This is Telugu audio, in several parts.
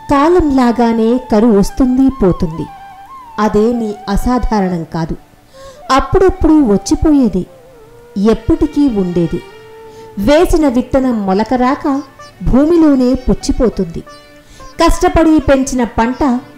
కాలంలాగానే కరువు వస్తుంది పోతుంది అదేమీ అసాధారణం కాదు అప్పుడప్పుడు వచ్చిపోయేది ఎప్పటికీ ఉండేది వేసిన విత్తనం మొలకరాక భూమిలోనే పుచ్చిపోతుంది కష్టపడి పెంచిన పంట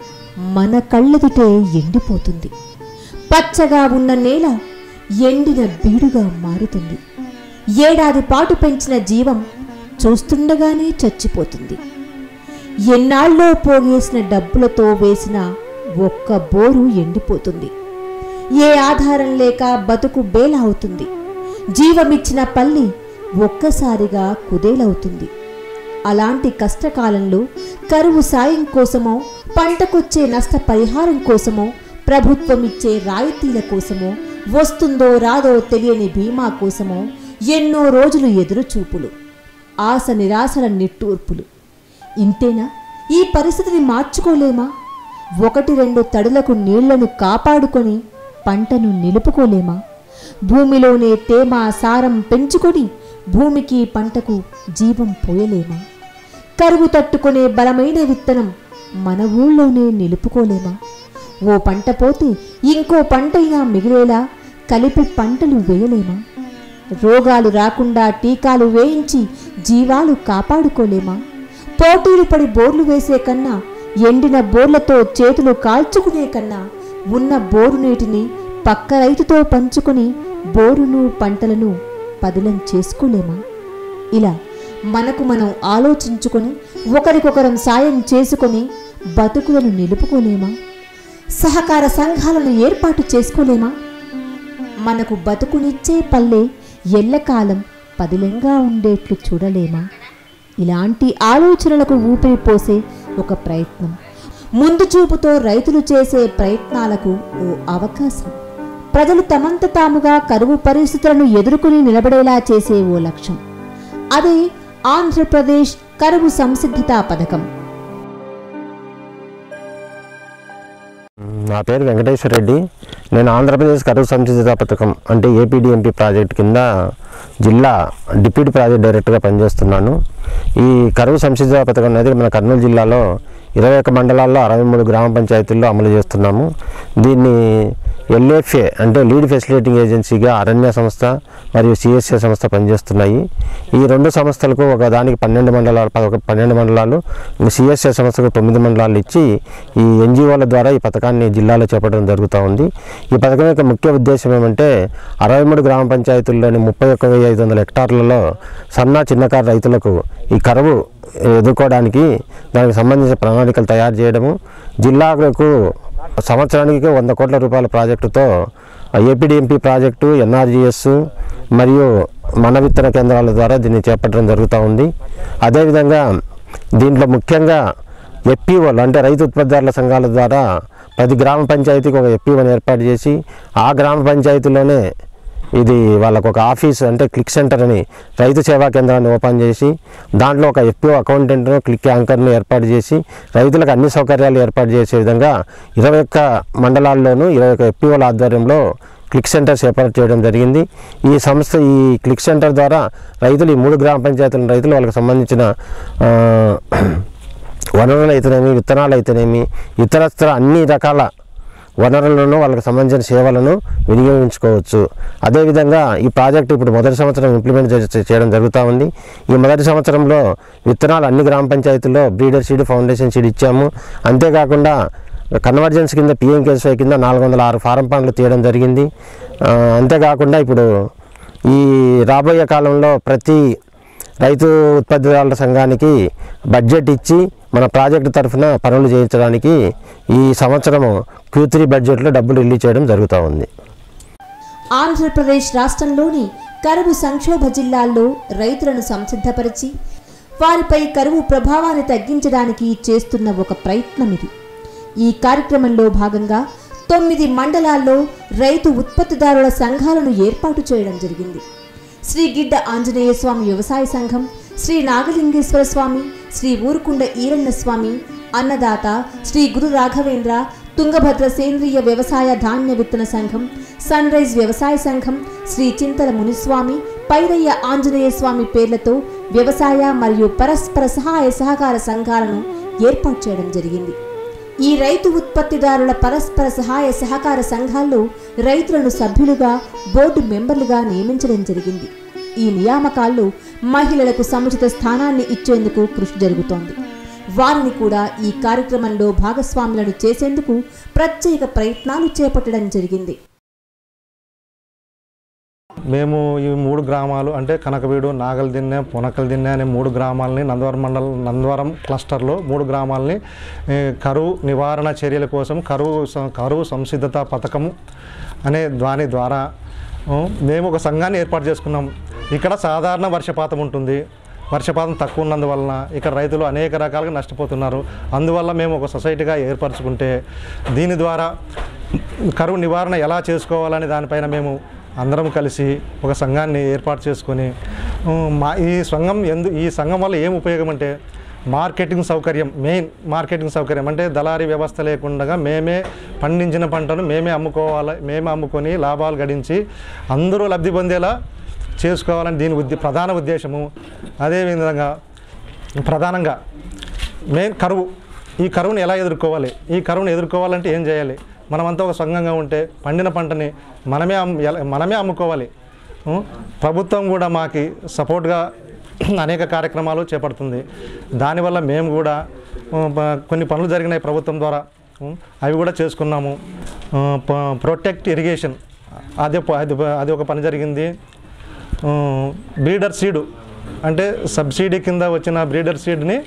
మన కళ్ళెదుటే ఎండిపోతుంది పచ్చగా ఉన్న నేల ఎండిన బీడుగా మారుతుంది ఏడాది పాటు పెంచిన జీవం చూస్తుండగానే చచ్చిపోతుంది ఎన్నాళ్ళలో పోగేసిన డబ్బులతో వేసిన ఒక్క బోరు ఎండిపోతుంది ఏ ఆధారం లేక బతుకు బేల అవుతుంది జీవమిచ్చిన పల్లి ఒక్కసారిగా కుదేలవుతుంది అలాంటి కష్టకాలంలో కరువు సాయం కోసమో పంటకొచ్చే నష్ట పరిహారం కోసమో ప్రభుత్వం ఇచ్చే రాయితీల కోసమో వస్తుందో రాదో తెలియని బీమా కోసమో ఎన్నో రోజులు ఎదురుచూపులు ఆశ నిరాశల నిట్టూర్పులు ఇంతేనా ఈ పరిస్థితిని మార్చుకోలేమా ఒకటి రెండు తడులకు నీళ్లను కాపాడుకొని పంటను నిలుపుకోలేమా భూమిలోనే తేమ సారం పెంచుకొని భూమికి పంటకు జీవం పోయలేమా కరువు తట్టుకునే బలమైన విత్తనం మన ఊళ్ళోనే నిలుపుకోలేమా ఓ పంట పోతే ఇంకో పంటైనా మిగిలేలా కలిపి పంటలు వేయలేమా రోగాలు రాకుండా టీకాలు వేయించి జీవాలు కాపాడుకోలేమా పోటీలు పడి బోర్లు వేసే కన్నా ఎండిన బోర్లతో చేతులు కాల్చుకునే కన్నా ఉన్న బోరు నీటిని పక్క రైతుతో పంచుకొని బోరును పంటలను పదిలం చేసుకోలేమా ఇలా మనకు మనం ఆలోచించుకొని ఒకరికొకరం సాయం చేసుకొని బతుకులను నిలుపుకోలేమా సహకార సంఘాలను ఏర్పాటు చేసుకోలేమా మనకు బతుకునిచ్చే పల్లె ఎల్లకాలం పదిలంగా ఉండేట్లు చూడలేమా ఇలాంటి ఆలోచనలకు ఊపిరి పోసే ఒక ప్రయత్నం ముందు చూపుతో రైతులు చేసే ప్రయత్నాలకు ఓ అవకాశం ప్రజలు తమంత తాముగా కరువు పరిస్థితులను ఎదుర్కొని నిలబడేలా చేసే ఓ లక్ష్యం అదే ఆంధ్రప్రదేశ్ కరువు సంసిద్ధతా పథకం నా పేరు వెంకటేశ్వర రెడ్డి నేను ఆంధ్రప్రదేశ్ కరువు సంసిద్ధత పథకం అంటే ఏపీడిఎంపీ ప్రాజెక్ట్ కింద జిల్లా డిప్యూటీ ప్రాజెక్ట్ డైరెక్టర్గా పనిచేస్తున్నాను ఈ కరువు సంసిద్ధత పథకం అనేది మన కర్నూలు జిల్లాలో ఇరవై ఒక్క మండలాల్లో అరవై మూడు గ్రామ పంచాయతీల్లో అమలు చేస్తున్నాము దీన్ని ఎల్ఎఫ్ఏ అంటే లీడ్ ఫెసిలిటేటింగ్ ఏజెన్సీగా అరణ్య సంస్థ మరియు సిఎస్ఏ సంస్థ పనిచేస్తున్నాయి ఈ రెండు సంస్థలకు ఒక దానికి పన్నెండు మండలాలు పదొక పన్నెండు మండలాలు సిఎస్ఏ సంస్థకు తొమ్మిది మండలాలు ఇచ్చి ఈ ఎన్జిఓల ద్వారా ఈ పథకాన్ని జిల్లాలో చేపట్టడం జరుగుతూ ఉంది ఈ పథకం యొక్క ముఖ్య ఉద్దేశం ఏమంటే అరవై మూడు గ్రామ పంచాయతీల్లోని ముప్పై ఒక్క వెయ్యి ఐదు వందల హెక్టార్లలో సన్న చిన్నకారు రైతులకు ఈ కరువు ఎదుర్కోవడానికి దానికి సంబంధించిన ప్రణాళికలు తయారు చేయడము జిల్లాకు సంవత్సరానికి వంద కోట్ల రూపాయల ప్రాజెక్టుతో ఏపీడిఎంపీ ప్రాజెక్టు ఎన్ఆర్జీఎస్ మరియు మన విత్తన కేంద్రాల ద్వారా దీన్ని చేపట్టడం జరుగుతూ ఉంది అదేవిధంగా దీంట్లో ముఖ్యంగా ఎఫ్పిఓలు అంటే రైతు ఉత్పత్తిదారుల సంఘాల ద్వారా ప్రతి గ్రామ పంచాయతీకి ఒక ఎఫ్పిఓని ఏర్పాటు చేసి ఆ గ్రామ పంచాయతీలోనే ఇది వాళ్ళకు ఒక ఆఫీస్ అంటే క్లిక్ సెంటర్ అని రైతు సేవా కేంద్రాన్ని ఓపెన్ చేసి దాంట్లో ఒక ఎఫ్పిఓ అకౌంటెంట్ను క్లిక్ యాంకర్ను ఏర్పాటు చేసి రైతులకు అన్ని సౌకర్యాలు ఏర్పాటు చేసే విధంగా ఇరవై ఒక్క మండలాల్లోనూ ఇరవై ఒక్క ఎఫ్పిఓల ఆధ్వర్యంలో క్లిక్ సెంటర్స్ ఏర్పాటు చేయడం జరిగింది ఈ సంస్థ ఈ క్లిక్ సెంటర్ ద్వారా రైతులు ఈ మూడు గ్రామ పంచాయతీల రైతులు వాళ్ళకి సంబంధించిన ఆ, వనరులు అయితేనేమి విత్తనాలు అయితేనేమి ఇతరత్ర అన్ని రకాల వనరులను వాళ్ళకి సంబంధించిన సేవలను వినియోగించుకోవచ్చు అదేవిధంగా ఈ ప్రాజెక్ట్ ఇప్పుడు మొదటి సంవత్సరం ఇంప్లిమెంట్ చే- చేయడం జరుగుతూ ఉంది ఈ మొదటి సంవత్సరంలో విత్తనాలు అన్ని గ్రామ పంచాయతీల్లో బ్రీడర్ సీడ్ ఫౌండేషన్ సీడ్ ఇచ్చాము అంతేకాకుండా కన్వర్జెన్స్ కింద పిఎంకేఎస్వై కింద నాలుగు వందల ఆరు ఫారం పండ్లు తీయడం జరిగింది ఆ, అంతేకాకుండా ఇప్పుడు ఈ రాబోయే కాలంలో ప్రతి రైతు ఉత్పత్తిదారుల సంఘానికి బడ్జెట్ ఇచ్చి మన ప్రాజెక్టు తరఫున పనులు చేయించడానికి ఈ సంవత్సరము క్యూ త్రీ బడ్జెట్లో డబ్బులు రిలీజ్ చేయడం జరుగుతూ ఉంది ఆంధ్రప్రదేశ్ రాష్ట్రంలోని కరువు సంక్షోభ జిల్లాల్లో రైతులను సంసిద్ధపరిచి వారిపై కరువు ప్రభావాన్ని తగ్గించడానికి చేస్తున్న ఒక ప్రయత్నం ఇది ఈ కార్యక్రమంలో భాగంగా తొమ్మిది మండలాల్లో రైతు ఉత్పత్తిదారుల సంఘాలను ఏర్పాటు చేయడం జరిగింది శ్రీ గిడ్డ ఆంజనేయ స్వామి వ్యవసాయ సంఘం శ్రీ నాగలింగేశ్వర స్వామి శ్రీ ఊరుకుండ ఈరಣ್ణ స్వామి అన్నదాత శ్రీ గురు రాఘవేంద్ర తుంగభద్ర సేంద్రియ వ్యవసాయ ధాన్య విత్తన సంఘం సన్ రైజ్ వ్యవసాయ సంఘం శ్రీ చింతల మునిస్వామి పైరయ్య ఆంజనేయ స్వామి పేర్లతో వ్యవసాయ మరియు పరస్పర సహాయ సహకార సంఘాలను ఏర్పాటు చేయడం జరిగింది ఈ రైతు ఉత్పత్తిదారుల పరస్పర సహాయ సహకార సంఘాల్లో రైతులను సభ్యులుగా బోర్డు మెంబర్లుగా నియమించడం జరిగింది ఈ నియామకాల్లో మహిళలకు సముచిత స్థానాన్ని ఇచ్చేందుకు కృషి జరుగుతోంది వారిని కూడా ఈ కార్యక్రమంలో భాగస్వాములను చేసేందుకు ప్రత్యేక ప్రయత్నాలు చేపట్టడం జరిగింది మేము ఈ మూడు గ్రామాలు అంటే కనకవీడు నాగలదిన్నె పునకలదిన్నె అనే మూడు గ్రామాలని నందవరం మండలం నందవరం క్లస్టర్లో మూడు గ్రామాలని ఏ, కరువు నివారణ చర్యల కోసం కరువు స- కరువు సంసిద్ధత పథకము అనే దాని ద్వారా ఆ, మేము ఒక సంఘాన్ని ఏర్పాటు చేసుకున్నాం ఇక్కడ సాధారణ వర్షపాతం ఉంటుంది వర్షపాతం తక్కువ ఉన్నందువలన ఇక్కడ రైతులు అనేక రకాలుగా నష్టపోతున్నారు అందువల్ల మేము ఒక సొసైటీగా ఏర్పరచుకుంటే దీని ద్వారా కరువు నివారణ ఎలా చేసుకోవాలనే దానిపైన మేము అందరం కలిసి ఒక సంఘాన్ని ఏర్పాటు చేసుకొని ఉమ్, మా ఈ సంఘం ఎందు ఈ సంఘం వల్ల ఏం ఉపయోగం అంటే మార్కెటింగ్ సౌకర్యం మెయిన్ మార్కెటింగ్ సౌకర్యం అంటే దళారీ వ్యవస్థ లేకుండా మేమే పండించిన పంటను మేమే అమ్ముకోవాలి మేమే అమ్ముకొని లాభాలు గడించి అందరూ లబ్ధి పొందేలా చేసుకోవాలని దీని ఉద్దే ప్రధాన ఉద్దేశము అదేవిధంగా ప్రధానంగా మెయిన్ కరువు ఈ కరువుని ఎలా ఎదుర్కోవాలి ఈ కరువుని ఎదుర్కోవాలంటే ఏం చేయాలి మనమంతా ఒక సంఘంగా ఉంటే పండిన పంటని మనమే అమ్ ఎలా- మనమే అమ్ముకోవాలి ఉం? ప్రభుత్వం కూడా మాకి సపోర్ట్గా అనేక కార్యక్రమాలు చేపడుతుంది దానివల్ల మేము కూడా ఉం, ప- కొన్ని పనులు జరిగినాయి ప్రభుత్వం ద్వారా ఉం? అవి కూడా చేసుకున్నాము ఉం, ప- ప్రొటెక్ట్ ఇరిగేషన్ అది ఒక- అది ఒక- అది ఒక పని జరిగింది బ్రీడర్ సీడు అంటే సబ్సిడీ కింద వచ్చిన బ్రీడర్ సీడ్ని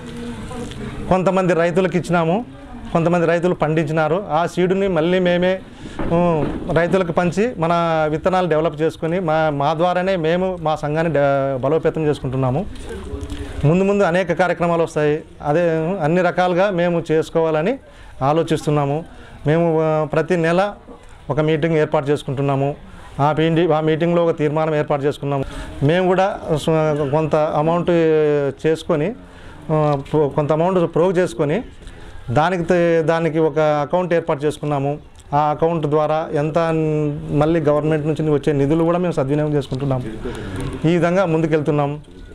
కొంతమంది రైతులకు ఇచ్చినాము కొంతమంది రైతులు పండించినారు ఆ సీడుని మళ్ళీ మేమే ఉమ్, రైతులకు పంచి మన విత్తనాలు డెవలప్ చేసుకొని మా మా ద్వారానే మేము మా సంఘాన్ని డె- బలోపేతం చేసుకుంటున్నాము ముందు ముందు అనేక కార్యక్రమాలు వస్తాయి అదే అన్ని రకాలుగా మేము చేసుకోవాలని ఆలోచిస్తున్నాము మేము ఆ, ప్రతి నెల ఒక మీటింగ్ ఏర్పాటు చేసుకుంటున్నాము ఆ మీటి ఆ మీటింగ్లో ఒక తీర్మానం ఏర్పాటు చేసుకున్నాము మేము కూడా స- కొంత అమౌంట్ చేసుకొని ఆ, ప్రో- కొంత అమౌంట్ ప్రోగ్ చేసుకొని దానికి తే- దానికి ఒక అకౌంట్ ఏర్పాటు చేసుకున్నాము ఆ అకౌంట్ ద్వారా ఎంత న్- మళ్ళీ గవర్నమెంట్ నుంచి వచ్చే నిధులు కూడా మేము సద్వినియోగం చేసుకుంటున్నాం ఈ విధంగా ముందుకెళ్తున్నాం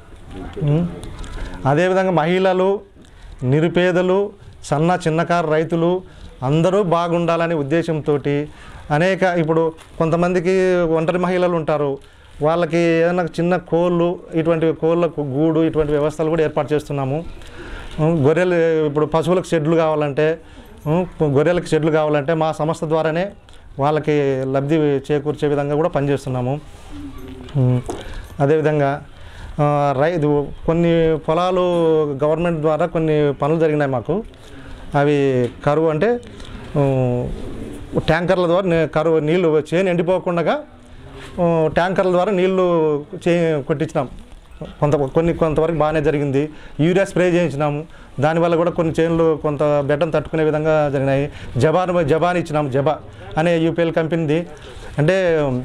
ఉం. అదేవిధంగా మహిళలు నిరుపేదలు సన్న చిన్నకారు రైతులు అందరూ బాగుండాలనే ఉద్దేశంతో అనేక ఇప్పుడు కొంతమందికి ఒంటరి మహిళలు ఉంటారు వాళ్ళకి ఏదైనా చిన్న కోళ్ళు ఇటువంటి కోళ్ళకు గూడు ఇటువంటి వ్యవస్థలు కూడా ఏర్పాటు చేస్తున్నాము ఉం, గొర్రెలు ఇప్పుడు పశువులకు షెడ్లు కావాలంటే ఉం, గొర్రెలకు షెడ్లు కావాలంటే మా సంస్థ ద్వారానే వాళ్ళకి లబ్ధి చేకూర్చే విధంగా కూడా పనిచేస్తున్నాము ఉం. అదేవిధంగా ఆ, రైతు కొన్ని పొలాలు గవర్నమెంట్ ద్వారా కొన్ని పనులు జరిగినాయి మాకు అవి కరువు అంటే ఉం, ట్యాంకర్ల ద్వారా నే- కరువు నీళ్లు చేను ఎండిపోకుండా ఉం, ట్యాంకర్ల ద్వారా నీళ్లు చే కొట్టించినాం కొంత కొన్ని కొంతవరకు బాగానే జరిగింది యూరియా స్ప్రే చేయించినాము దానివల్ల కూడా కొన్ని చేనులు కొంత బెడ్డను తట్టుకునే విధంగా జరిగినాయి జబాన్ జబాన్ ఇచ్చినాము జబా అనే యూపీఎల్ కంపెనీది అంటే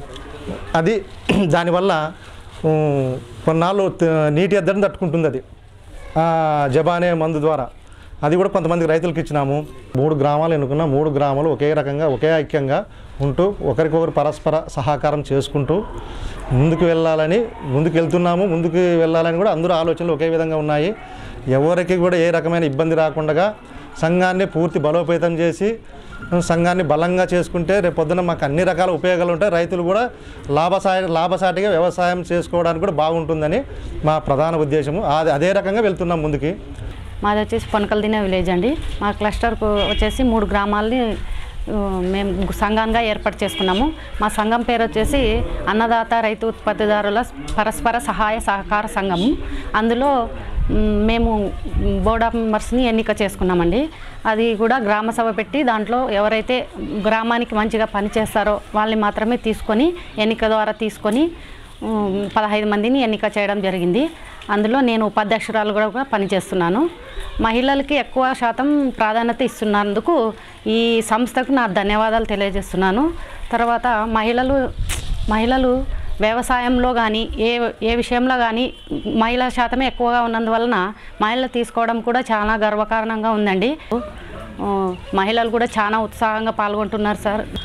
అది దానివల్ల ఉమ్, కొన్నాళ్ళు త- నీటి ఎద్దడిని తట్టుకుంటుంది అది ఆ జబా అనే మందు ద్వారా అది కూడా కొంతమంది రైతులకు ఇచ్చినాము మూడు గ్రామాలు ఎన్నుకున్న మూడు గ్రామాలు ఒకే రకంగా ఒకే ఐక్యంగా ఉంటూ ఒకరికొకరు పరస్పర సహకారం చేసుకుంటూ ముందుకు వెళ్ళాలని ముందుకు వెళ్తున్నాము ముందుకు వెళ్ళాలని కూడా అందరూ ఆలోచనలు ఒకే విధంగా ఉన్నాయి ఎవరికి కూడా ఏ రకమైన ఇబ్బంది రాకుండా సంఘాన్ని పూర్తి బలోపేతం చేసి సంఘాన్ని బలంగా చేసుకుంటే రేపు పొద్దున మాకు అన్ని రకాల ఉపయోగాలు ఉంటాయి రైతులు కూడా లాభసాయ లాభసాటిగా వ్యవసాయం చేసుకోవడానికి కూడా బాగుంటుందని మా ప్రధాన ఉద్దేశము అది అదే రకంగా వెళ్తున్నాం ముందుకి మాది వచ్చేసి పొనకలదిన విలేజ్ అండి మా క్లస్టర్కు వచ్చేసి మూడు గ్రామాలని ఆ, మేము సంఘంగా ఏర్పాటు చేసుకున్నాము మా సంఘం పేరు వచ్చేసి అన్నదాత రైతు ఉత్పత్తిదారుల పరస్పర సహాయ సహకార సంఘము అందులో మ్, మేము బోర్డ్ ఆఫ్ మెంబర్స్ని ఎన్నిక చేసుకున్నామండి అది కూడా గ్రామ సభ పెట్టి దాంట్లో ఎవరైతే గ్రామానికి మంచిగా పనిచేస్తారో వాళ్ళని మాత్రమే తీసుకొని ఎన్నిక ద్వారా తీసుకొని ఉమ్, పదహైదు మందిని ఎన్నిక చేయడం జరిగింది అందులో నేను ఉపాధ్యక్షురాలు కూడా పనిచేస్తున్నాను మహిళలకి ఎక్కువ శాతం ప్రాధాన్యత ఇస్తున్నందుకు ఈ సంస్థకు నా ధన్యవాదాలు తెలియజేస్తున్నాను తర్వాత మహిళలు మహిళలు వ్యవసాయంలో కానీ ఏ ఏ విషయంలో కానీ మహిళల శాతమే ఎక్కువగా ఉన్నందువలన మహిళలు తీసుకోవడం కూడా చాలా గర్వకారణంగా ఉందండి ఆ, మహిళలు కూడా చాలా ఉత్సాహంగా పాల్గొంటున్నారు సార్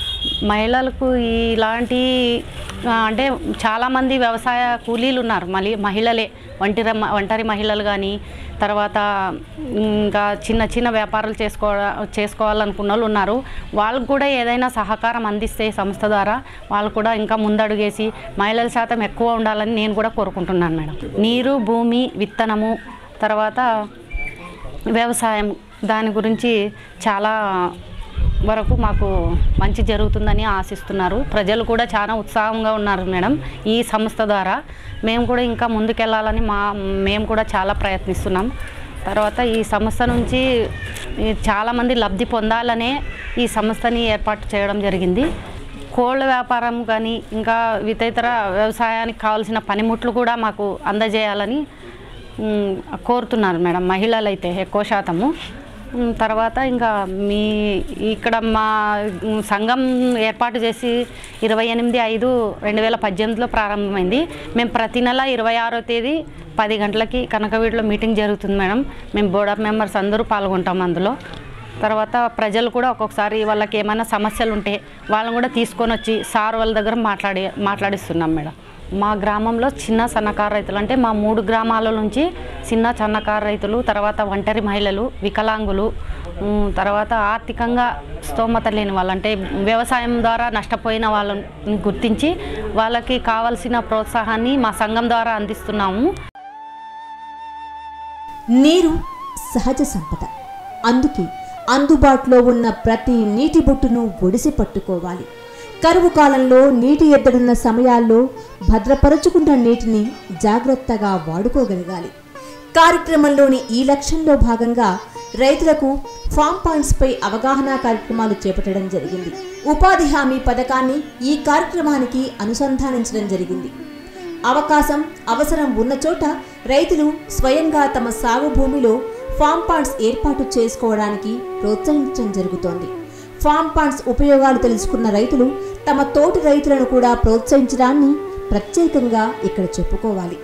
మహిళలకు ఇలాంటి ఆ, అంటే చాలామంది వ్యవసాయ కూలీలు ఉన్నారు మళ్ళీ మహిళలే ఒంటరి ఒంటరి మహిళలు కానీ తర్వాత ఇంకా చిన్న చిన్న వ్యాపారాలు చేసుకో చేసుకోవాలనుకున్న వాళ్ళు ఉన్నారు వాళ్ళకు కూడా ఏదైనా సహకారం అందిస్తే ఈ సంస్థ ద్వారా వాళ్ళు కూడా ఇంకా ముందడుగేసి మహిళల శాతం ఎక్కువ ఉండాలని నేను కూడా కోరుకుంటున్నాను మేడం నీరు భూమి విత్తనము తర్వాత వ్యవసాయం దాని గురించి చాలా వరకు మాకు మంచి జరుగుతుందని ఆశిస్తున్నారు ప్రజలు కూడా చాలా ఉత్సాహంగా ఉన్నారు మేడం ఈ సంస్థ ద్వారా మేము కూడా ఇంకా ముందుకెళ్ళాలని మా మేము కూడా చాలా ప్రయత్నిస్తున్నాం తర్వాత ఈ సంస్థ నుంచి ఈ చాలామంది లబ్ధి పొందాలనే ఈ సంస్థని ఏర్పాటు చేయడం జరిగింది కోళ్ళ వ్యాపారం కానీ ఇంకా ఇతర వ్యవసాయానికి కావాల్సిన పనిముట్లు కూడా మాకు అందజేయాలని మ్, కోరుతున్నారు మేడం మహిళలు అయితే ఎక్కువ శాతము మ్, తర్వాత ఇంకా మీ ఇక్కడ మా మ్, సంఘం ఏర్పాటు చేసి ఇరవై ఎనిమిది ఐదు రెండు వేల పద్దెనిమిదిలో ప్రారంభమైంది మేము ప్రతి నెల ఇరవై ఆరో తేదీ పది గంటలకి కనకవీడిలో మీటింగ్ జరుగుతుంది మేడం మేము బోర్డ్ ఆఫ్ మెంబర్స్ అందరూ పాల్గొంటాం అందులో తర్వాత ప్రజలు కూడా ఒక్కొక్కసారి వాళ్ళకి ఏమైనా సమస్యలు ఉంటే వాళ్ళని కూడా తీసుకొని వచ్చి సార్ వాళ్ళ దగ్గర మాట్లాడి మాట్లాడిస్తున్నాం మేడం మా గ్రామంలో చిన్న సన్నకారు రైతులు అంటే మా మూడు గ్రామాల నుంచి చిన్న సన్నకారు రైతులు తర్వాత ఒంటరి మహిళలు వికలాంగులు ఉమ్, తర్వాత ఆర్థికంగా స్తోమత లేని వాళ్ళు అంటే వ్యవసాయం ద్వారా నష్టపోయిన వాళ్ళని గుర్తించి వాళ్ళకి కావాల్సిన ప్రోత్సాహాన్ని మా సంఘం ద్వారా అందిస్తున్నాము నీరు సహజ సంపద అందుకే అందుబాటులో ఉన్న ప్రతి నీటి బొట్టును ఒడిసి పట్టుకోవాలి కరువు కాలంలో నీటి ఎద్దడున్న సమయాల్లో భద్రపరుచుకున్న నీటిని జాగ్రత్తగా వాడుకోగలగాలి కార్యక్రమంలోని ఈ లక్ష్యంలో భాగంగా రైతులకు ఫామ్ పాయింట్స్ పై అవగాహన కార్యక్రమాలు చేపట్టడం జరిగింది ఉపాధి హామీ పథకాన్ని ఈ కార్యక్రమానికి అనుసంధానించడం జరిగింది అవకాశం అవసరం ఉన్న చోట రైతులు స్వయంగా తమ సాగు భూమిలో ఫామ్ పాండ్స్ ఏర్పాటు చేసుకోవడానికి ప్రోత్సహించడం జరుగుతోంది ఫామ్ పాండ్స్ ఉపయోగాలు తెలుసుకున్న రైతులు తమ తోటి రైతులను కూడా ప్రోత్సహించడాన్ని ప్రత్యేకంగా ఇక్కడ చెప్పుకోవాలి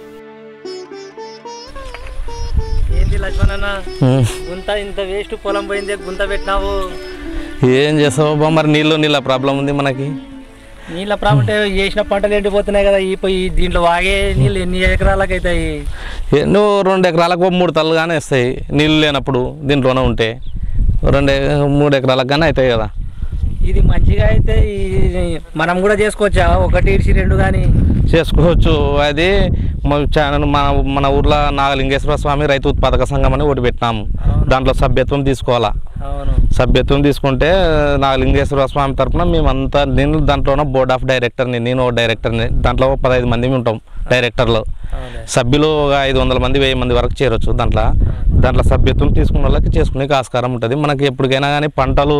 ఏంది లక్ష్మణన్న గుంత ఇంత వేస్ట్ పొలం పోయింది గుంత పెట్టినావు ఏం చేస్తావు బా మరి నీళ్ళు నీళ్ళ ప్రాబ్లం ఉంది మనకి నీళ్ళ ప్రాముంటే చేసిన పంటలు ఎండిపోతున్నాయి కదా ఈ పోయి దీంట్లో వాగే నీళ్ళు ఎన్ని ఎకరాలకు అవుతాయి ఎన్నో రెండు ఎకరాలకు ఓ మూడు తల్లు కానీ వస్తాయి నీళ్ళు లేనప్పుడు దీంట్లోనే ఉంటే రెండు ఎ- మూడు ఎకరాలకు కానీ అవుతాయి కదా ఇది మంచిగా అయితే ఈ- మనం కూడా చేసుకోవచ్చా ఒకటి ఇడిచి రెండు కానీ చేసుకోవచ్చు అది మన ఛానల్ మన మన ఊర్లో నాగలింగేశ్వర స్వామి రైతు ఉత్పాదక సంఘం అని ఒకటి పెట్టినాము దాంట్లో సభ్యత్వం తీసుకోవాలా అవును సభ్యత్వం తీసుకుంటే నాగలింగేశ్వర స్వామి తరపున మేమంతా నేను దాంట్లోనే బోర్డ్ ఆఫ్ డైరెక్టర్ని నేను ఒక డైరెక్టర్ని దాంట్లో ఒక పదహైదు మంది ఉంటాం డైరెక్టర్లు అవునులే. సభ్యులు ఒక ఐదు వందల మంది వెయ్యి మంది వరకు చేరొచ్చు దాంట్లో దాంట్లో సభ్యత్వం తీసుకున్న వాళ్ళకి చేసుకునే ఆస్కారం ఉంటుంది మనకి ఎప్పటికైనా కానీ పంటలు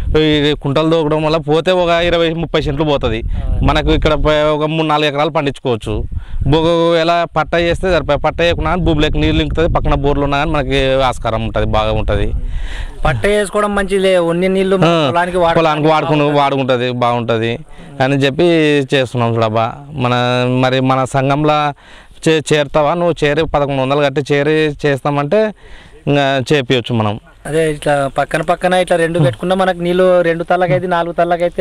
ఈ కుంటలు దూకడం వల్ల పోతే ఒక ఇరవై ముప్పై సెంట్లు పోతుంది మనకు ఇక్కడ ప- ఒక మూడు నాలుగు ఎకరాలు పండించుకోవచ్చు ఒకవేళ పట్ట చేస్తే సరిపోయి పట్ట వేయకుండా కానీ భూమిలోకి నీళ్ళు ఇంకుతుంది పక్కన బోర్లు ఉన్నా కానీ మనకి ఆస్కారం ఉంటుంది బాగా ఉంటుంది పట్ట వేసుకోవడం మంచిదే ఉన్ని నీళ్లు ఆ, పొలానికి వాడు పొలానికి వాడుకుని వాడుకుంటుంది బాగుంటుంది అని చెప్పి చేస్తున్నాం చూడబ్బా మన మరి మన సంఘంలో చే చేరుతావా నువ్వు చేరి పదకొండు వందలు కట్టి చేరి చేస్తామంటే ఇంకా చేపించచ్చు మనం అదే ఇట్లా పక్కన పక్కన ఇట్లా రెండు పెట్టుకున్నా మనకు నీళ్ళు రెండు తల్లకైతే నాలుగు తల్లకైతే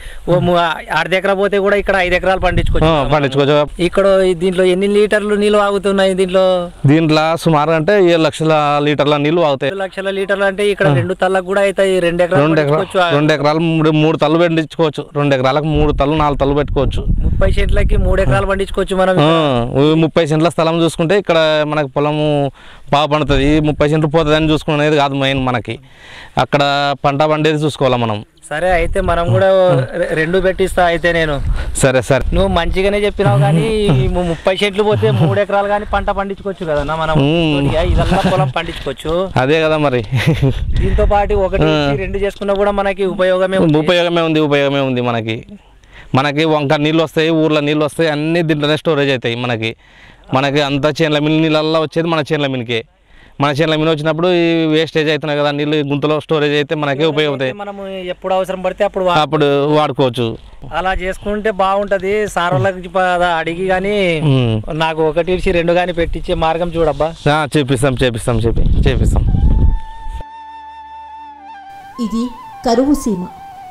ఓ ము- ఆరు ఎకరా పోతే కూడా ఇక్కడ ఐదు ఎకరాలు ఆ, పండించుకోవచ్చు పండించుకోవచ్చు ఇక్కడ ఈ దీంట్లో ఎన్ని లీటర్లు నీళ్ళు ఆగుతున్నాయి దీంట్లో దీంట్లో సుమారు అంటే ఏడు లక్షల లీటర్ల నీళ్ళు అవుతాయి ఐదు లక్షల లీటర్లు అంటే ఇక్కడ రెండు తల్లకు కూడా అవుతాయి రెండు ఎకరాలు రెండు ఎకరాలు పండించుకోవచ్చు రెండు ఎకరాలు మూడు మూడు తల్లు పండించుకోవచ్చు రెండు ఎకరాలకు మూడు తల్లు నాలుగు తల్లు పెట్టుకోవచ్చు ముప్పై సెంట్లకి మూడు ఎకరాలు పండించుకోవచ్చు మనం ఆ, ఈ ముప్పై సెంట్ల స్థలం చూసుకుంటే ఇక్కడ మనకు పొలము బాగా పండుతుంది ఈ ముప్పై సెంట్లు పోతుందని చూసుకునేది కాదు మెయిన్ మనకి అక్కడ పంట పండేది చూసుకోవాలి మనం సరే అయితే మనం కూడా రె- రెండు పెట్టిస్తా అయితే నేను సరే సరే నువ్వు మంచిగానే చెప్పినావు కానీ ఈ ము- ముప్పై సెంట్లు పోతే మూడు ఎకరాలు కానీ పంట పండించుకోవచ్చు కదన్నా మనం మ్మ్. తోటిగా ఇదంతా పొలం పండించుకోవచ్చు అదే కదా మరి దీంతో పాటు ఒకటి ఇచ్చి రెండు చేసుకున్నా కూడా మనకి ఉపయోగమే ఉంది. ఉపయోగమే ఉంది ఉపయోగమే ఉంది మనకి మనకి వంక నీళ్ళు వస్తాయి ఊర్లో నీళ్ళు వస్తాయి అన్నీ దీంట్లోనే స్టోరేజ్ అవుతాయి మనకి మనకి అంతా చేనుల మిల్ నీళ్ళల్లో వచ్చేది మన చేనుల మిల్కే మన చేనుల మిల్ వచ్చినప్పుడు ఈ వేస్టేజ్ అవుతున్నాయి కదా నీళ్ళు ఈ గుంతలో స్టోరేజ్ అయితే మనకి ఉపయోగపడతాయి మనము ఎప్పుడు అవసరం పడితే అప్పుడు వా- అప్పుడు వాడుకోవచ్చు అలా చేసుకుంటే బాగుంటది సార్ వాళ్ళకి ప- అడిగి కానీ ఉమ్. నాకు ఒకటి ఇచ్చి రెండు కానీ పెట్టించే మార్గం చూడబ్బా ఆ, చేపిస్తాం చేపిస్తాం చెప్పి చేపిస్తాం ఇది కరువు సీమ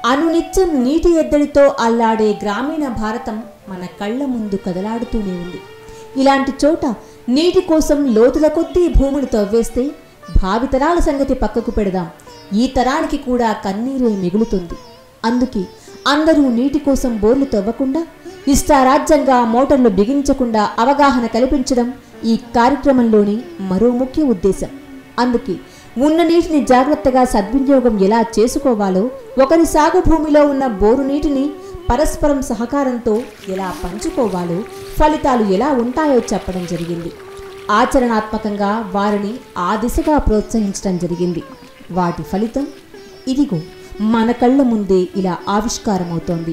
అనునిత్యం నీటి ఎద్దడితో అల్లాడే గ్రామీణ భారతం మన కళ్ళ ముందు కదలాడుతూనే ఉంది ఇలాంటి చోట నీటి కోసం లోతుల కొద్దీ భూములు తవ్వేస్తే భావితరాల సంగతి పక్కకు పెడదాం ఈ తరానికి కూడా కన్నీరే మిగులుతుంది అందుకే అందరూ నీటి కోసం బోర్లు తవ్వకుండా ఇష్టారాజ్యంగా మోటార్లు బిగించకుండా అవగాహన కల్పించడం ఈ కార్యక్రమంలోని మరో ముఖ్య ఉద్దేశం అందుకే ఉన్న నీటిని జాగ్రత్తగా సద్వినియోగం ఎలా చేసుకోవాలో ఒకరి సాగు భూమిలో ఉన్న బోరు నీటిని పరస్పరం సహకారంతో ఎలా పంచుకోవాలో ఫలితాలు ఎలా ఉంటాయో చెప్పడం జరిగింది ఆచరణాత్మకంగా వారిని ఆ దిశగా ప్రోత్సహించడం జరిగింది వాటి ఫలితం ఇదిగో మన కళ్ళ ముందే ఇలా ఆవిష్కారమవుతోంది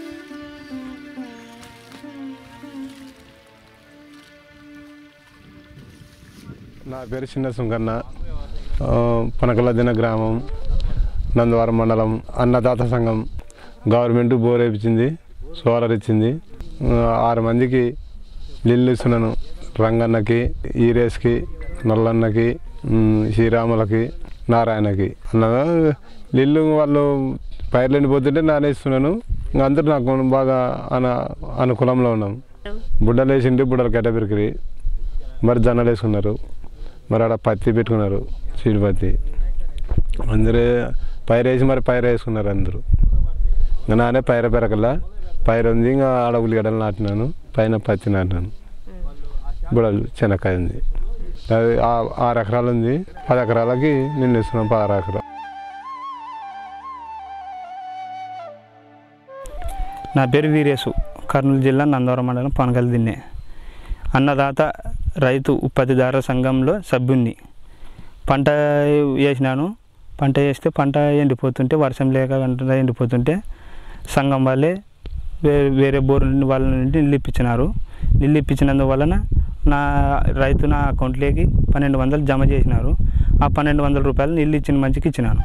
నా పేరు చిన్న సుంకన్న ఆ, పనకలదిన గ్రామం నందవరం మండలం అన్నదాత సంఘం గవర్నమెంట్ బోర్ వేయించింది సోలార్ ఇచ్చింది ఆ, ఆరు మందికి నీళ్ళు ఇస్తున్నాను రంగన్నకి ఈరేస్కి నల్లన్నకి ఉమ్, శ్రీరాములకి నారాయణకి అన్న నీళ్ళు వాళ్ళు పైర్లు ఎండిపోతుంటే నానే ఇస్తున్నాను ఇంకా అందరూ నాకు బాగా అన అనుకూలంలో ఉన్నాం బుడ్డలు వేసింటే బుడ్డలు కట్ట పెరికిరి మరి జొన్నలు వేసుకున్నారు మరి ఆడ పత్తి పెట్టుకున్నారు సీడ్ పత్తి అందరూ పైరు వేసి మరి పైరు వేసుకున్నారు అందరూ ఇంకా నానే పైర పెరకల్లా పైరు ఉంది ఇంకా ఆడ ఉల్లిగడ్డలు నాటినాను పైన పత్తి నాటినాను బుడలు శనక్కాయ ఉంది అది ఆ- ఆరు ఎకరాలు ఉంది పది ఎకరాలకి నిన్ను ఇస్తున్నాం పదహారు ఎకరాలు నా పేరు వీరేసు కర్నూలు జిల్లా నందవరం మండలం పనగల్ దిన్నే అన్నదాత రైతు ఉత్పత్తిదారుల సంఘంలో సభ్యుణ్ణి పంట వేసినాను పంట వేస్తే పంట ఎండిపోతుంటే వర్షం లేక వెంటనే ఎండిపోతుంటే సంఘం వాళ్ళే వేరే వేరే బోర్ నుండి వాళ్ళ నుండి నీళ్ళు ఇప్పించినారు నీళ్ళు ఇప్పించినందువలన నా రైతు నా అకౌంట్లోకి పన్నెండు వందలు జమ చేసినారు ఆ పన్నెండు వందల రూపాయలు నీళ్ళు ఇచ్చిన మంచికి ఇచ్చినాను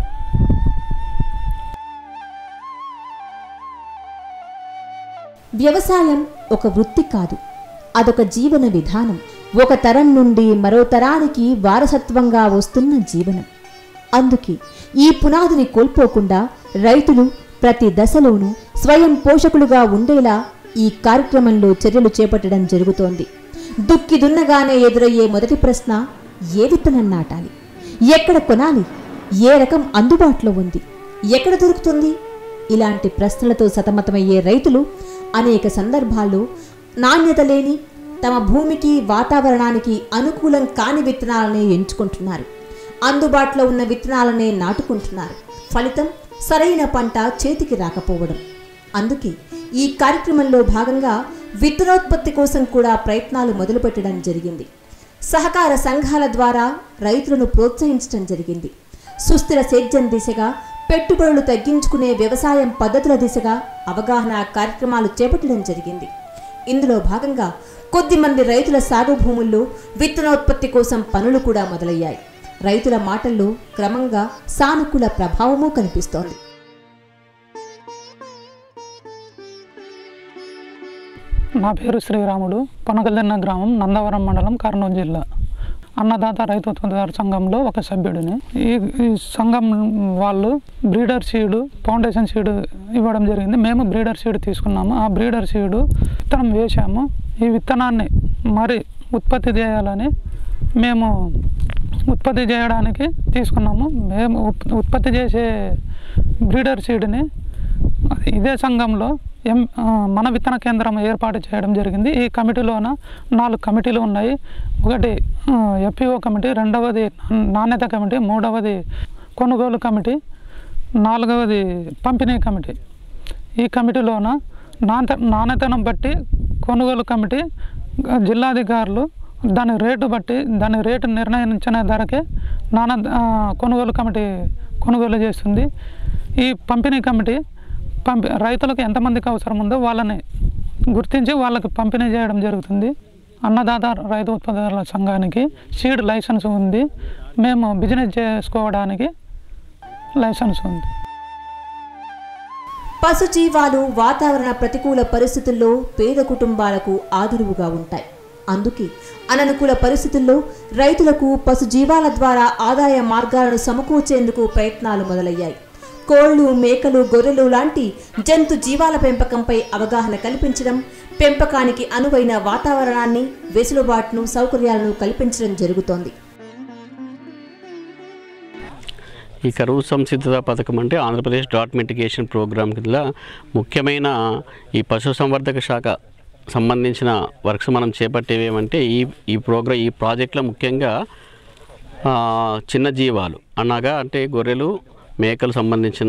వ్యవసాయం ఒక వృత్తి కాదు అదొక జీవన విధానం ఒక తరం నుండి మరో తరానికి వారసత్వంగా వస్తున్న జీవనం అందుకే ఈ పునాదిని కోల్పోకుండా రైతులు ప్రతి దశలోనూ స్వయం పోషకులుగా ఉండేలా ఈ కార్యక్రమంలో చర్యలు చేపట్టడం జరుగుతోంది దుక్కి దున్నగానే ఎదురయ్యే మొదటి ప్రశ్న ఏ విత్తనం నాటాలి ఎక్కడ కొనాలి ఏ రకం అందుబాటులో ఉంది ఎక్కడ దొరుకుతుంది ఇలాంటి ప్రశ్నలతో సతమతమయ్యే రైతులు అనేక సందర్భాల్లో నాణ్యత లేని తమ భూమికి వాతావరణానికి అనుకూలం కాని విత్తనాలనే ఎంచుకుంటున్నారు అందుబాటులో ఉన్న విత్తనాలనే నాటుకుంటున్నారు ఫలితం సరైన పంట చేతికి రాకపోవడం అందుకే ఈ కార్యక్రమంలో భాగంగా విత్తనోత్పత్తి కోసం కూడా ప్రయత్నాలు మొదలుపెట్టడం జరిగింది సహకార సంఘాల ద్వారా రైతులను ప్రోత్సహించడం జరిగింది సుస్థిర సేద్యం దిశగా పెట్టుబడులు తగ్గించుకునే వ్యవసాయం పద్ధతుల దిశగా అవగాహన కార్యక్రమాలు చేపట్టడం జరిగింది ఇందులో భాగంగా కొద్దిమంది రైతుల సాగు భూముల్లో విత్తనోత్పత్తి కోసం పనులు కూడా మొదలయ్యాయి రైతుల మాటల్లో క్రమంగా సానుకూల ప్రభావమూ కనిపిస్తోంది నా పేరు శ్రీరాముడు పనగదిన్న గ్రామం నందవరం మండలం కర్నూలు జిల్లా అన్నదాత రైతు ఉత్పత్తిదారు సంఘంలో ఒక సభ్యుడిని ఈ ఈ సంఘం వాళ్ళు బ్రీడర్ సీడు ఫౌండేషన్ సీడు ఇవ్వడం జరిగింది మేము బ్రీడర్ సీడ్ తీసుకున్నాము ఆ బ్రీడర్ సీడు విత్తనం వేసాము ఈ విత్తనాన్ని మరి ఉత్పత్తి చేయాలని మేము ఉత్పత్తి చేయడానికి తీసుకున్నాము మేము ఉత్- ఉత్పత్తి చేసే బ్రీడర్ సీడ్ని అది ఇదే సంఘంలో ఎం ఆ, మన విత్తన కేంద్రం ఏర్పాటు చేయడం జరిగింది ఈ కమిటీలోన నాలుగు కమిటీలు ఉన్నాయి ఒకటి ఎఫ్పిఓ కమిటీ రెండవది నాణ్యత కమిటీ మూడవది కొనుగోలు కమిటీ నాలుగవది పంపిణీ కమిటీ ఈ కమిటీలోన నాణ్యత నాణ్యతను బట్టి కొనుగోలు కమిటీ ఆ, జిల్లాధికారులు దాని రేటు బట్టి దాని రేటు నిర్ణయించిన ధరకే నాణ ఆ, కొనుగోలు కమిటీ కొనుగోలు చేస్తుంది ఈ పంపిణీ కమిటీ పంపి రైతులకు ఎంతమందికి అవసరం ఉందో వాళ్ళని గుర్తించి వాళ్ళకి పంపిణీ చేయడం జరుగుతుంది అన్నదాత రైతు ఉత్పత్తిదారుల సంఘానికి సీడ్ లైసెన్స్ ఉంది మేము బిజినెస్ చేసుకోవడానికి లైసెన్స్ ఉంది పశుజీవాలు వాతావరణ ప్రతికూల పరిస్థితుల్లో పేద కుటుంబాలకు ఆదరువుగా ఉంటాయి అందుకే అననుకూల పరిస్థితుల్లో రైతులకు పశుజీవాల ద్వారా ఆదాయ మార్గాలను సమకూర్చేందుకు ప్రయత్నాలు మొదలయ్యాయి కోళ్లు మేకలు గొర్రెలు లాంటి జంతు జీవాల పెంపకంపై అవగాహన కల్పించడం పెంపకానికి అనువైన వాతావరణాన్ని వెసులుబాటును సౌకర్యాలను కల్పించడం జరుగుతోంది ఈ కరువు సంసిద్ధత పథకం అంటే ఆంధ్రప్రదేశ్ డాట్ మిటిగేషన్ ప్రోగ్రామ్ కింద ముఖ్యమైన ఈ పశు సంవర్ధక శాఖ సంబంధించిన వర్క్స్ మనం చేపట్టేవి ఏమంటే ఈ ఈ ప్రోగ్రామ్ ఈ ప్రాజెక్ట్లో ముఖ్యంగా ఆ, చిన్న జీవాలు అనగా అంటే గొర్రెలు మేకలు సంబంధించిన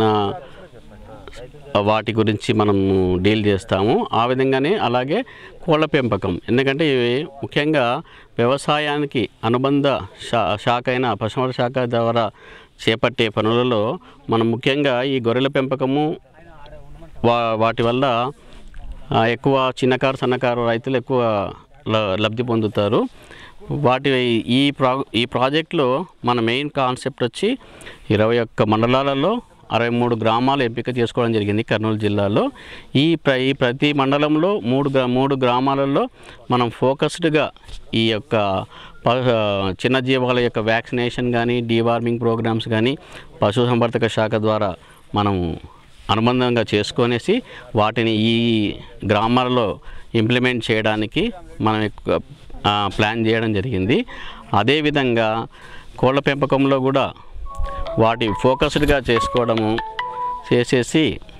వాటి గురించి మనం డీల్ చేస్తాము ఆ విధంగానే అలాగే కోళ్ళ పెంపకం ఎందుకంటే ఇవి ముఖ్యంగా వ్యవసాయానికి అనుబంధ శా శాఖ అయిన పశువుల శాఖ ద్వారా చేపట్టే పనులలో మనం ముఖ్యంగా ఈ గొర్రెల పెంపకము వా వాటి వల్ల ఆ, ఎక్కువ చిన్నకారు సన్నకారు రైతులు ఎక్కువ ల- లబ్ధి పొందుతారు వాటి ఈ ప్రా ఈ ప్రాజెక్ట్లో మన మెయిన్ కాన్సెప్ట్ వచ్చి ఇరవై ఒక్క మండలాలలో అరవై మూడు గ్రామాలు ఎంపిక చేసుకోవడం జరిగింది కర్నూలు జిల్లాలో ఈ ప్ర ఈ ప్రతి మండలంలో మూడు గ్రా మూడు గ్రామాలలో మనం ఫోకస్డ్గా ఈ యొక్క ప- చిన్న జీవాల యొక్క వ్యాక్సినేషన్ కానీ డీవార్మింగ్ ప్రోగ్రామ్స్ కానీ పశుసంవర్ధక శాఖ ద్వారా మనం అనుబంధంగా చేసుకొనేసి వాటిని ఈ గ్రామాలలో ఇంప్లిమెంట్ చేయడానికి మనం ఎక్కువ, ఆ, ప్లాన్ చేయడం జరిగింది అదేవిధంగా కోళ్ళ పెంపకంలో కూడా వాటి ఫోకస్డ్గా చేసుకోవడము చేసేసి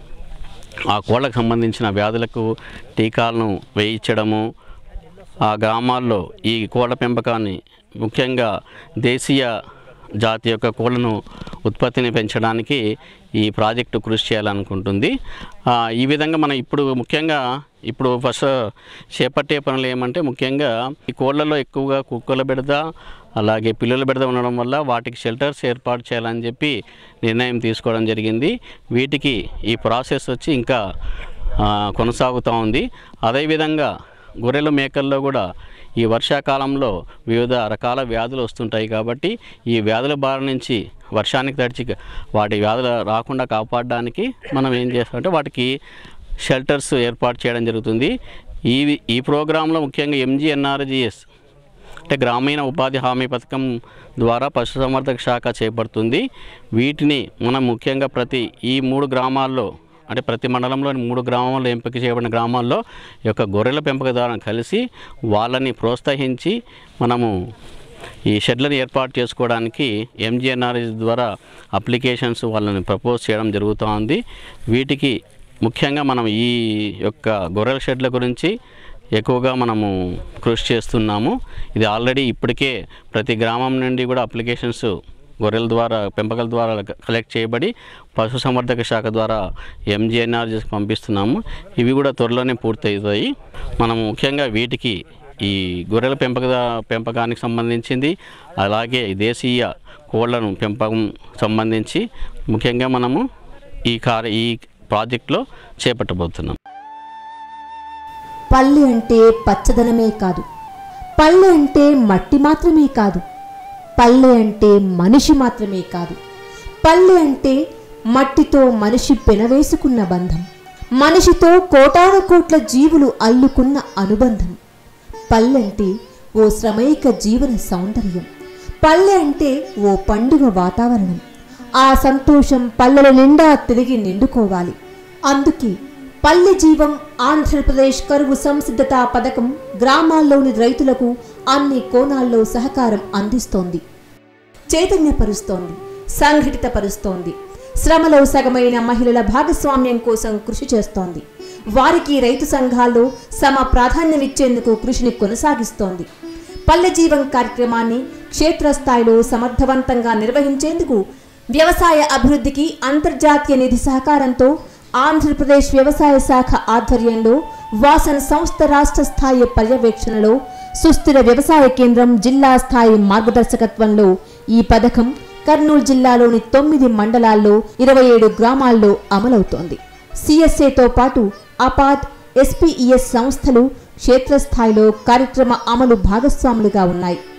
ఆ కోళ్ళకు సంబంధించిన వ్యాధులకు టీకాలను వేయించడము ఆ గ్రామాల్లో ఈ కోళ్ళ పెంపకాన్ని ముఖ్యంగా దేశీయ జాతి యొక్క కోళ్ళను ఉత్పత్తిని పెంచడానికి ఈ ప్రాజెక్టు కృషి చేయాలనుకుంటుంది ఆ, ఈ విధంగా మనం ఇప్పుడు ముఖ్యంగా ఇప్పుడు ఫస్ట్ చేపట్టే పనులు ఏమంటే ముఖ్యంగా ఈ కోళ్ళలో ఎక్కువగా కుక్కల బెడద అలాగే పిల్లల బెడద ఉండడం వల్ల వాటికి షెల్టర్స్ ఏర్పాటు చేయాలని చెప్పి నిర్ణయం తీసుకోవడం జరిగింది వీటికి ఈ ప్రాసెస్ వచ్చి ఇంకా ఆ, కొనసాగుతూ ఉంది అదేవిధంగా గొర్రెల మేకల్లో కూడా ఈ వర్షాకాలంలో వివిధ రకాల వ్యాధులు వస్తుంటాయి కాబట్టి ఈ వ్యాధుల బారి నుంచి వర్షానికి తడిచి వాటి వ్యాధులు రాకుండా కాపాడడానికి మనం ఏం చేస్తామంటే వాటికి షెల్టర్స్ ఏర్పాటు చేయడం జరుగుతుంది ఈ ఈ ప్రోగ్రాంలో ముఖ్యంగా ఎంజీఎన్ఆర్జిఎస్ అంటే గ్రామీణ ఉపాధి హామీ పథకం ద్వారా పశుసంవర్ధక శాఖ చేపడుతుంది వీటిని మనం ముఖ్యంగా ప్రతి ఈ మూడు గ్రామాల్లో అంటే ప్రతి మండలంలోని మూడు గ్రామాల్లో ఎంపిక చేయబడిన గ్రామాల్లో ఈ యొక్క గొర్రెల పెంపకదారులను కలిసి వాళ్ళని ప్రోత్సహించి మనము ఈ షెడ్లను ఏర్పాటు చేసుకోవడానికి ఎంజిఎన్ఆర్ఎస్ ద్వారా అప్లికేషన్స్ వాళ్ళని ప్రపోజ్ చేయడం జరుగుతూ ఉంది వీటికి ముఖ్యంగా మనం ఈ యొక్క గొర్రెల షెడ్ల గురించి ఎక్కువగా మనము కృషి చేస్తున్నాము ఇది ఆల్రెడీ ఇప్పటికే ప్రతి గ్రామం నుండి కూడా అప్లికేషన్స్ గొర్రెల ద్వారా పెంపకల ద్వారా కలెక్ట్ చేయబడి పశుసంవర్ధక శాఖ ద్వారా ఎంజిఎన్ఆర్జీకి పంపిస్తున్నాము ఇవి కూడా త్వరలోనే పూర్తవుతాయి మనం ముఖ్యంగా వీటికి ఈ గొర్రెల పెంపక పెంపకానికి సంబంధించింది అలాగే దేశీయ కోళ్లను పెంపకం సంబంధించి ముఖ్యంగా మనము ఈ కార్య ఈ ప్రాజెక్ట్లో చేపట్టబోతున్నాం పల్లె అంటే పచ్చదనమే కాదు పల్లె అంటే మట్టి మాత్రమే కాదు పల్లె అంటే మనిషి మాత్రమే కాదు పల్లె అంటే మట్టితో మనిషి పెనవేసుకున్న బంధం మనిషితో కోటాను కోట్ల జీవులు అల్లుకున్న అనుబంధం పల్లెంటే ఓ శ్రమైక జీవన సౌందర్యం పల్లె అంటే ఓ పండుగ వాతావరణం ఆ సంతోషం పల్లెల నిండా తిరిగి నిండుకోవాలి అందుకే పల్లె జీవం ఆంధ్రప్రదేశ్ కరువు సంసిద్ధత పథకం గ్రామాల్లోని రైతులకు అన్ని కోణాల్లో సహకారం అందిస్తోంది చైతన్యపరుస్తోంది సంఘటితపరుస్తోంది శ్రమలో సగమైన మహిళల భాగస్వామ్యం కోసం కృషి చేస్తోంది వారికి రైతు సంఘాల్లో సమ ప్రాధాన్యమిచ్చేందుకు కృషిని కొనసాగిస్తోంది పల్లె జీవం కార్యక్రమాన్ని క్షేత్రస్థాయిలో సమర్థవంతంగా నిర్వహించేందుకు వ్యవసాయ అభివృద్ధికి అంతర్జాతీయ నిధి సహకారంతో ఆంధ్రప్రదేశ్ వ్యవసాయ శాఖ ఆధ్వర్యంలో వాసన్ సంస్థ రాష్ట్ర స్థాయి పర్యవేక్షణలో సుస్థిర వ్యవసాయ కేంద్రం జిల్లా స్థాయి మార్గదర్శకత్వంలో ఈ పథకం కర్నూలు జిల్లాలోని తొమ్మిది మండలాల్లో ఇరవై ఏడు గ్రామాల్లో అమలవుతోంది సిఎస్ఏతో పాటు అపాత్ ఎస్పీఈఎస్ సంస్థలు క్షేత్రస్థాయిలో కార్యక్రమ అమలు భాగస్వాములుగా ఉన్నాయి